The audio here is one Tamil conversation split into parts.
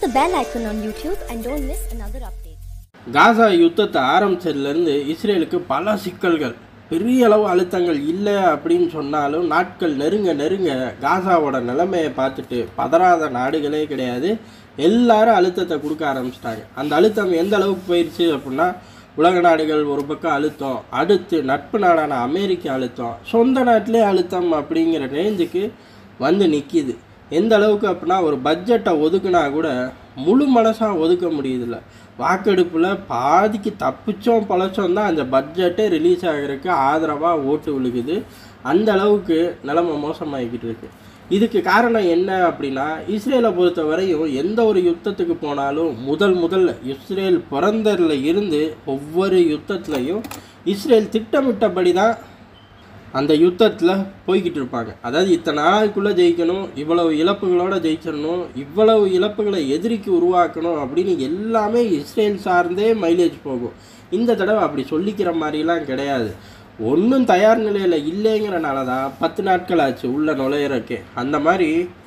the bell icon on YouTube and don't miss another update. காசா யுத்தத்தை ஆரம்பிச்சதுலேருந்து இஸ்ரேலுக்கு பல சிக்கல்கள் பெரிய அளவு அழுத்தங்கள் இல்லை அப்படின்னு சொன்னாலும் நாட்கள் நெருங்க நெருங்க காசாவோட நிலைமையை பார்த்துட்டு பதறாத நாடுகளே கிடையாது எல்லாரும் அழுத்தத்தை கொடுக்க ஆரம்பிச்சிட்டாங்க அந்த அழுத்தம் எந்த அளவுக்கு போயிடுச்சு அப்படின்னா உலக நாடுகள் ஒரு பக்கம் அழுத்தம் அடுத்து நட்பு நாடான அமெரிக்க அழுத்தம் சொந்த நாட்டிலே அழுத்தம் அப்படிங்கிற ரேஞ்சுக்கு வந்து நிற்கிது எந்த அளவுக்கு அப்படின்னா ஒரு பட்ஜெட்டை ஒதுக்குனா கூட முழு மனசாக ஒதுக்க முடியுதில்ல வாக்கெடுப்பில் பாதிக்கு தப்பிச்சோம் பழச்சோம் தான் அந்த பட்ஜெட்டே ரிலீஸ் ஆகிறதுக்கு ஆதரவாக ஓட்டு விழுகுது அந்த அளவுக்கு நிலைமை மோசமாகிக்கிட்டு இருக்கு இதுக்கு காரணம் என்ன அப்படின்னா இஸ்ரேலை பொறுத்த வரையும் எந்த ஒரு யுத்தத்துக்கு போனாலும் முதல் முதல்ல இஸ்ரேல் பிறந்ததுல இருந்து ஒவ்வொரு யுத்தத்துலையும் இஸ்ரேல் திட்டமிட்டபடி தான் அந்த யுத்தத்தில் போய்கிட்டு இருப்பாங்க அதாவது இத்தனை நாளுக்குள்ளே ஜெயிக்கணும் இவ்வளவு இழப்புகளோட ஜெயிச்சிடணும் இவ்வளவு இழப்புகளை எதிரிக்கு உருவாக்கணும் அப்படின்னு எல்லாமே இஸ்ரேல் சார்ந்தே மைலேஜ் போகும் இந்த தடவை அப்படி சொல்லிக்கிற மாதிரிலாம் கிடையாது ஒன்றும் தயார் நிலையில் இல்லைங்கிறனால தான் பத்து நாட்கள் ஆச்சு உள்ள நுழையிறக்கே அந்த மாதிரி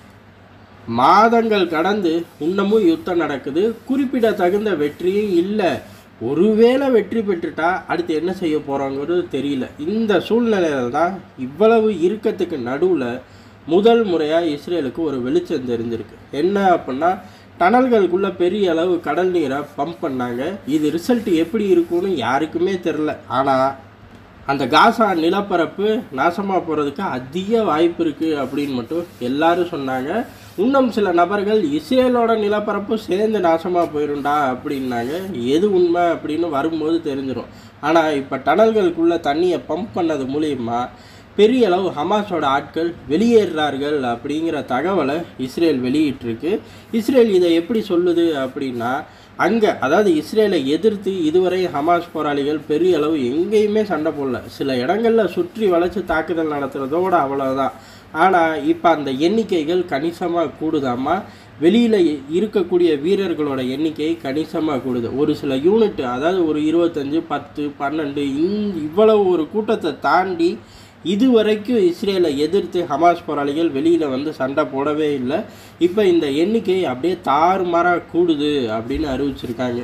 மாதங்கள் கடந்து இன்னமும் யுத்தம் நடக்குது குறிப்பிடத்தகுந்த வெற்றியும் இல்லை ஒருவேளை வெற்றி பெற்றுட்டா அடுத்து என்ன செய்ய போகிறோங்கிறது தெரியல இந்த சூழ்நிலையில தான் இவ்வளவு இறுக்கத்துக்கு நடுவில் முதல் முறையாக இஸ்ரேலுக்கு ஒரு வெளிச்சம் தெரிஞ்சிருக்கு என்ன அப்படின்னா டனல்களுக்குள்ள பெரிய அளவு கடல் நீரை பம்ப் பண்ணாங்க இது ரிசல்ட் எப்படி இருக்கும்னு யாருக்குமே தெரில ஆனால் அந்த காசா நிலப்பரப்பு நாசமாக போகிறதுக்கு அதிக வாய்ப்பு இருக்குது அப்படின்னு மட்டும் எல்லாரும் சொன்னாங்க இன்னும் சில நபர்கள் இஸ்ரேலோட நிலப்பரப்பு சேர்ந்து நாசமாக போயிருண்டா அப்படின்னாங்க எது உண்மை அப்படின்னு வரும்போது தெரிஞ்சிடும் ஆனால் இப்போ டனல்களுக்குள்ளே தண்ணியை பம்ப் பண்ணது மூலியமா பெரிய அளவு ஹமாஸோட ஆட்கள் வெளியேறுறார்கள் அப்படிங்கிற தகவலை இஸ்ரேல் வெளியிட்டிருக்கு இஸ்ரேல் இதை எப்படி சொல்லுது அப்படின்னா அங்கே அதாவது இஸ்ரேலை எதிர்த்து இதுவரை ஹமாஸ் போராளிகள் பெரிய அளவு எங்கேயுமே சண்டை போடல சில இடங்களில் சுற்றி வளைச்சு தாக்குதல் நடத்துகிறதோட அவ்வளோதான் ஆனால் இப்போ அந்த எண்ணிக்கைகள் கணிசமாக கூடுதாமா வெளியில் இருக்கக்கூடிய வீரர்களோட எண்ணிக்கை கணிசமாக கூடுது ஒரு சில யூனிட் அதாவது ஒரு இருபத்தஞ்சு பத்து பன்னெண்டு இந் இவ்வளவு ஒரு கூட்டத்தை தாண்டி இதுவரைக்கும் இஸ்ரேலை எதிர்த்து ஹமாஸ் போராளிகள் வெளியில் வந்து சண்டை போடவே இல்லை இப்போ இந்த எண்ணிக்கை அப்படியே தாறுமாறாக கூடுது அப்படின்னு அறிவிச்சிருக்காங்க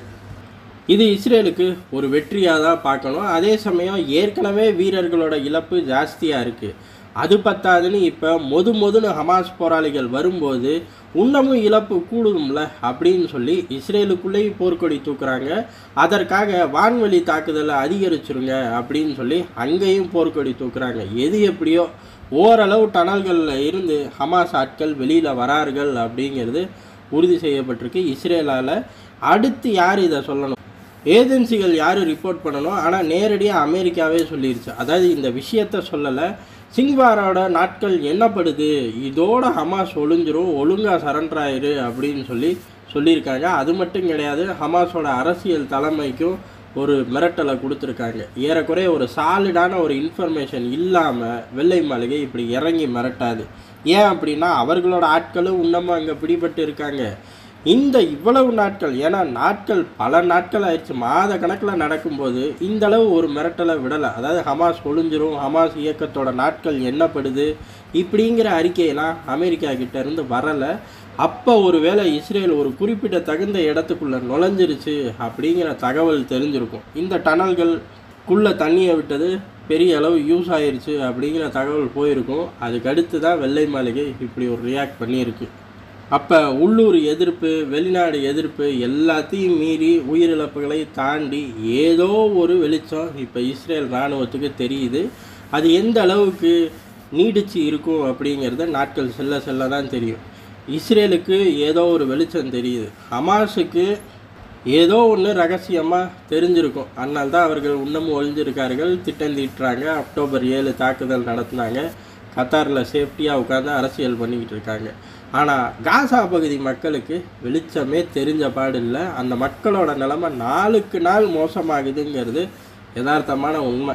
இது இஸ்ரேலுக்கு ஒரு வெற்றியாக தான் பார்க்கணும் அதே சமயம் ஏற்கனவே வீரர்களோட இழப்பு ஜாஸ்தியாக இருக்குது அது பத்தாதுன்னு இப்போ மொது மொதுன்னு ஹமாஸ் போராளிகள் வரும்போது இன்னமும் இழப்பு கூடும்ல அப்படின்னு சொல்லி இஸ்ரேலுக்குள்ளேயும் போர்க்கொடி தூக்குறாங்க அதற்காக வான்வெளி தாக்குதலை அதிகரிச்சிருங்க அப்படின்னு சொல்லி அங்கேயும் போர்க்கொடி தூக்குறாங்க எது எப்படியோ ஓரளவு டனல்களில் இருந்து ஹமாஸ் ஆட்கள் வெளியில் வரார்கள் அப்படிங்கிறது உறுதி செய்யப்பட்டிருக்கு இஸ்ரேலால் அடுத்து யார் இதை சொல்லணும் ஏஜென்சிகள் யார் ரிப்போர்ட் பண்ணணும் ஆனால் நேரடியாக அமெரிக்காவே சொல்லிருச்சு அதாவது இந்த விஷயத்த சொல்லலை சிங்வாரோட நாட்கள் என்னப்படுது இதோட ஹமாஸ் ஒளிஞ்சிரும் ஒழுங்காக சரண்டர் ஆயிரு அப்படின்னு சொல்லி சொல்லியிருக்காங்க அது மட்டும் கிடையாது ஹமாஸோட அரசியல் தலைமைக்கும் ஒரு மிரட்டலை கொடுத்துருக்காங்க ஏறக்குறைய ஒரு சாலிடான ஒரு இன்ஃபர்மேஷன் இல்லாமல் வெள்ளை மாளிகை இப்படி இறங்கி மிரட்டாது ஏன் அப்படின்னா அவர்களோட ஆட்களும் இன்னமும் அங்கே பிடிபட்டு இருக்காங்க இந்த இவ்வளவு நாட்கள் ஏன்னா நாட்கள் பல நாட்கள் ஆயிடுச்சு மாத கணக்கில் நடக்கும்போது இந்த அளவு ஒரு மிரட்டலை விடலை அதாவது ஹமாஸ் ஒளிஞ்சிரும் ஹமாஸ் இயக்கத்தோட நாட்கள் என்னப்படுது இப்படிங்கிற அறிக்கையெல்லாம் அமெரிக்கா கிட்ட இருந்து வரலை அப்போ ஒரு வேளை இஸ்ரேல் ஒரு குறிப்பிட்ட தகுந்த இடத்துக்குள்ளே நுழைஞ்சிருச்சு அப்படிங்கிற தகவல் தெரிஞ்சிருக்கும் இந்த டனல்களுக்குள்ளே தண்ணியை விட்டது பெரிய அளவு யூஸ் ஆயிருச்சு அப்படிங்கிற தகவல் போயிருக்கும் அதுக்கு அடுத்து தான் வெள்ளை மாளிகை இப்படி ஒரு ரியாக்ட் பண்ணியிருக்கு அப்போ உள்ளூர் எதிர்ப்பு வெளிநாடு எதிர்ப்பு எல்லாத்தையும் மீறி உயிரிழப்புகளை தாண்டி ஏதோ ஒரு வெளிச்சம் இப்போ இஸ்ரேல் இராணுவத்துக்கு தெரியுது அது எந்த அளவுக்கு நீடிச்சு இருக்கும் அப்படிங்கிறத நாட்கள் செல்ல செல்ல தான் தெரியும் இஸ்ரேலுக்கு ஏதோ ஒரு வெளிச்சம் தெரியுது ஹமாஸுக்கு ஏதோ ஒன்று ரகசியமாக தெரிஞ்சிருக்கும் அதனால தான் அவர்கள் இன்னமும் ஒழிஞ்சிருக்கார்கள் திட்டம் தீட்டுறாங்க அக்டோபர் ஏழு தாக்குதல் நடத்தினாங்க கத்தாரில் சேஃப்டியாக உட்காந்து அரசியல் பண்ணிக்கிட்டு இருக்காங்க ஆனால் காசா பகுதி மக்களுக்கு வெளிச்சமே தெரிஞ்ச பாடு இல்லை அந்த மக்களோட நிலைமை நாளுக்கு நாள் மோசமாகுதுங்கிறது யதார்த்தமான உண்மை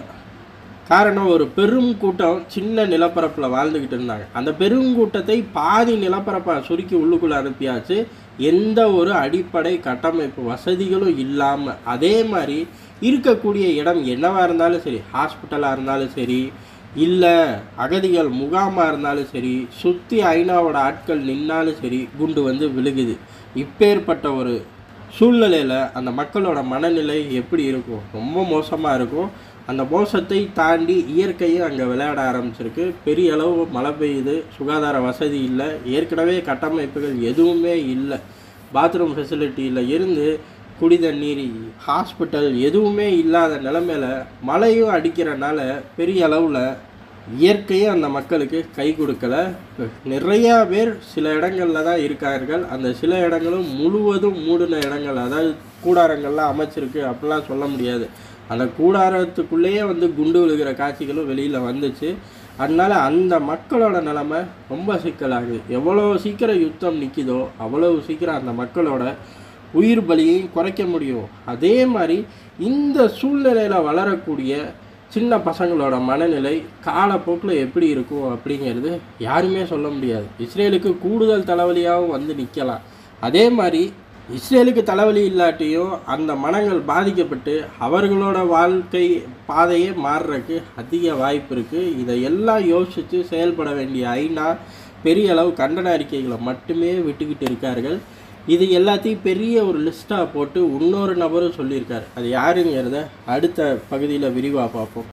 காரணம் ஒரு பெரும் கூட்டம் சின்ன நிலப்பரப்பில் வாழ்ந்துக்கிட்டு இருந்தாங்க அந்த பெருங்கூட்டத்தை பாதி நிலப்பரப்பை சுருக்கி உள்ளுக்குள்ளே அனுப்பியாச்சு எந்த ஒரு அடிப்படை கட்டமைப்பு வசதிகளும் இல்லாமல் அதே மாதிரி இருக்கக்கூடிய இடம் என்னவாக இருந்தாலும் சரி ஹாஸ்பிட்டலாக இருந்தாலும் சரி இல்லை அகதிகள் முகாமாக இருந்தாலும் சரி சுற்றி ஐநாவோட ஆட்கள் நின்னாலும் சரி குண்டு வந்து விழுகுது இப்பேற்பட்ட ஒரு சூழ்நிலையில் அந்த மக்களோட மனநிலை எப்படி இருக்கும் ரொம்ப மோசமாக இருக்கும் அந்த மோசத்தை தாண்டி இயற்கையும் அங்கே விளையாட ஆரம்பிச்சிருக்கு பெரிய அளவு மழை பெய்யுது சுகாதார வசதி இல்லை ஏற்கனவே கட்டமைப்புகள் எதுவுமே இல்லை பாத்ரூம் ஃபெசிலிட்டியில் இருந்து குடி தண்ணீர் ஹாஸ்பிட்டல் எதுவுமே இல்லாத நிலமையில மழையும் அடிக்கிறனால பெரிய அளவில் இயற்கையும் அந்த மக்களுக்கு கை கொடுக்கல நிறையா பேர் சில இடங்களில் தான் இருக்கார்கள் அந்த சில இடங்களும் முழுவதும் மூடின இடங்கள் அதாவது கூடாரங்கள்லாம் அமைச்சிருக்கு அப்படிலாம் சொல்ல முடியாது அந்த கூடாரத்துக்குள்ளேயே வந்து குண்டு விழுகிற காட்சிகளும் வெளியில் வந்துச்சு அதனால அந்த மக்களோட நிலைமை ரொம்ப சிக்கலாகுது எவ்வளோ சீக்கிரம் யுத்தம் நிற்கிதோ அவ்வளவு சீக்கிரம் அந்த மக்களோட உயிர் பலியையும் குறைக்க முடியும் அதே மாதிரி இந்த சூழ்நிலையில் வளரக்கூடிய சின்ன பசங்களோட மனநிலை காலப்போக்கில் எப்படி இருக்கும் அப்படிங்கிறது யாருமே சொல்ல முடியாது இஸ்ரேலுக்கு கூடுதல் தலைவலியாகவும் வந்து நிற்கலாம் அதே மாதிரி இஸ்ரேலுக்கு தலைவலி இல்லாட்டியும் அந்த மனங்கள் பாதிக்கப்பட்டு அவர்களோட வாழ்க்கை பாதையே மாறுறதுக்கு அதிக வாய்ப்பு இருக்குது இதை எல்லாம் யோசித்து செயல்பட வேண்டிய ஐநா பெரிய அளவு கண்டன அறிக்கைகளை மட்டுமே விட்டுக்கிட்டு இருக்கார்கள் இது எல்லாத்தையும் பெரிய ஒரு லிஸ்ட்டாக போட்டு இன்னொரு நபரும் சொல்லியிருக்காரு அது யாருங்கிறத அடுத்த பகுதியில் விரிவாக பார்ப்போம்